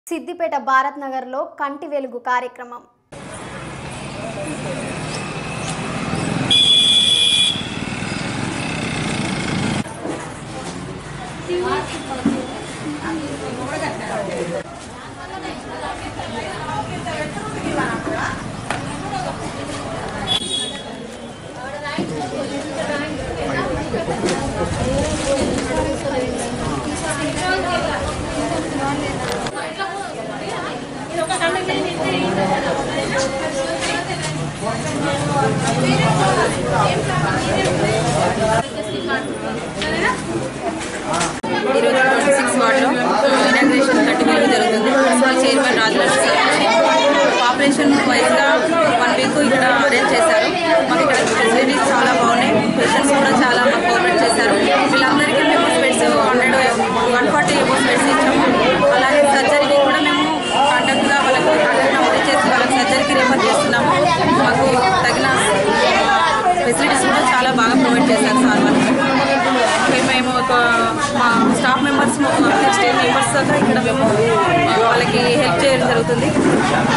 సిద్దిపేట భారత్ నగర్లో కంటి వెలుగు కార్యక్రమం ఈరోజు ట్వంటీ సిక్స్ వార్డులో ఇనాగ్రేషన్ కంటిన్యూ జరుగుతుంది municipal chairman Rajalakshmi sir population వైజ్గా వన్ వీక్ ఇక్కడ అరేంజ్ చేశారు మాకు ఇక్కడ ఫెసిలిటీస్ చాలా బాగున్నాయి పేషెంట్స్ కూడా చాలా మాకు కోఆపరేట్ చేశారు వీళ్ళందరికీ మేము specs hundred one forty specs ఇచ్చాము అలాగే సర్జరీకి కూడా మేము కాంటాక్ట్గా వాళ్ళకి కాంటాక్ట్ నెంబర్ ఇచ్చేసి వాళ్ళకి సర్జరీకి రిఫర్ చేస్తున్నాము మాకు తగిన ఫెసిలిటీస్ కూడా చాలా బాగా ప్రొవైడ్ చేశారు సార్ వాళ్ళు మేము- మేము ఒక మా స్టాఫ్ మెంబర్స్ సిక్స్టీన్ మెంబర్స్ దాకా ఇక్కడ మేము ఆ, వాళ్ళకి హెల్ప్ చేయడం జరుగుతుంది